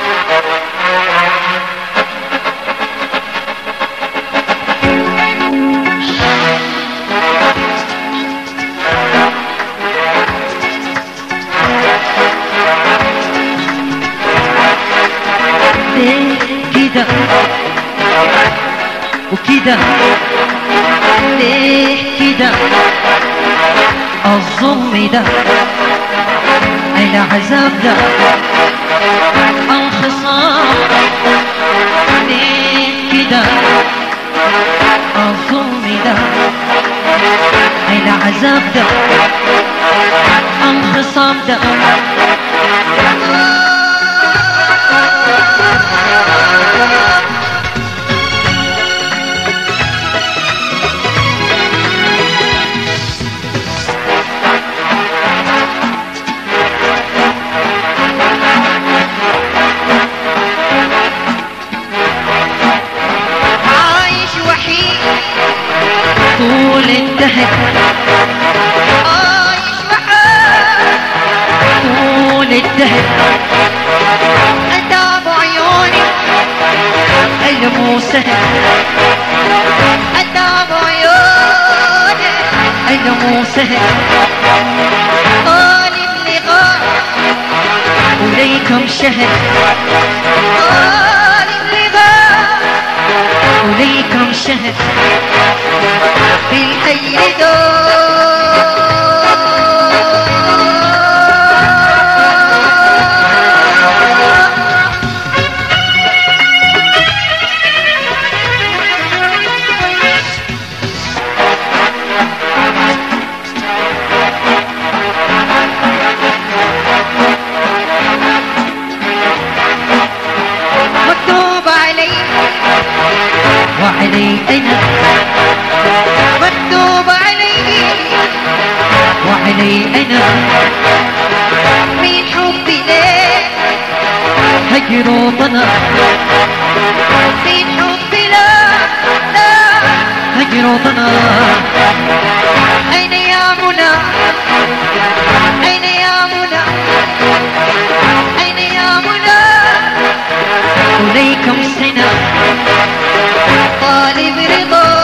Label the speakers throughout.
Speaker 1: ليه كده وكده ليه كده الظلم ده العذاب ده الخصام ليه كده الظلم ده العذاب ده الخصام ده
Speaker 2: عايش وحيد
Speaker 1: طول الدهر
Speaker 2: عايش وحيد
Speaker 1: طول الدهر
Speaker 2: أتعب عيوني
Speaker 1: الموسى
Speaker 2: أتعب عيوني
Speaker 1: الموسى
Speaker 2: طالب لغاية
Speaker 1: وليكم شهر
Speaker 2: طالب لغاية
Speaker 1: وليكم شهر
Speaker 2: في الحي دور مكتوب علي
Speaker 1: وعلي أنا
Speaker 2: مكتوب علي
Speaker 1: وعلي أنا
Speaker 2: من حبي لك
Speaker 1: هجر وطنا
Speaker 2: من حبي لك لا
Speaker 1: هجر وطنا
Speaker 2: أين يا منى أين يا منى أين يا منى
Speaker 1: وليكم سنة
Speaker 2: طالب رضا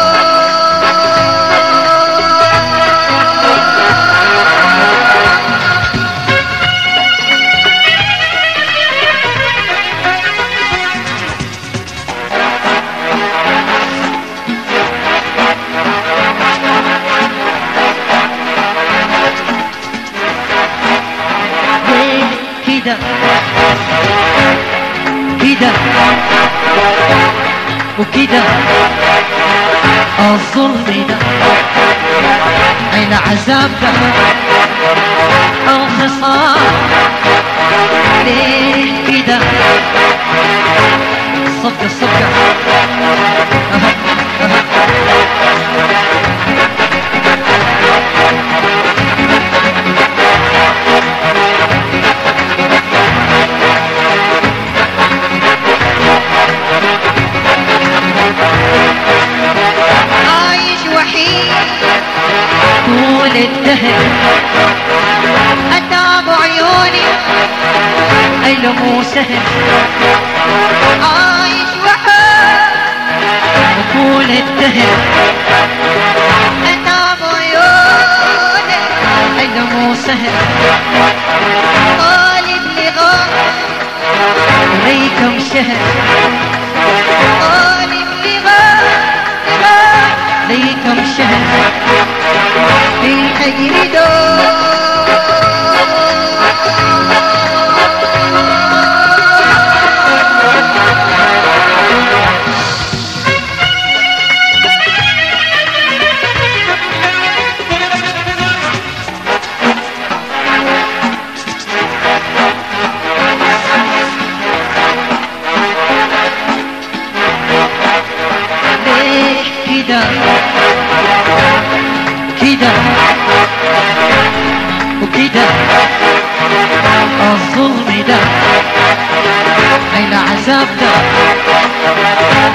Speaker 1: ليه كده كده وكده الظلم ده العذاب ده الخصام ليه كده صفقة صفقة أها أها
Speaker 2: عايش وحيد
Speaker 1: طول الدهر
Speaker 2: أتعب عيوني
Speaker 1: المو سهل
Speaker 2: عايش وحيد
Speaker 1: وطول الدهر
Speaker 2: أتعب عيوني
Speaker 1: المو سهل
Speaker 2: طالب لغاية
Speaker 1: وليكم شهر
Speaker 2: طالب لغاية لغاية
Speaker 1: ليكم شهر
Speaker 2: في الحجر دور
Speaker 1: ليه كده كده وكده الظلم ده العذاب ده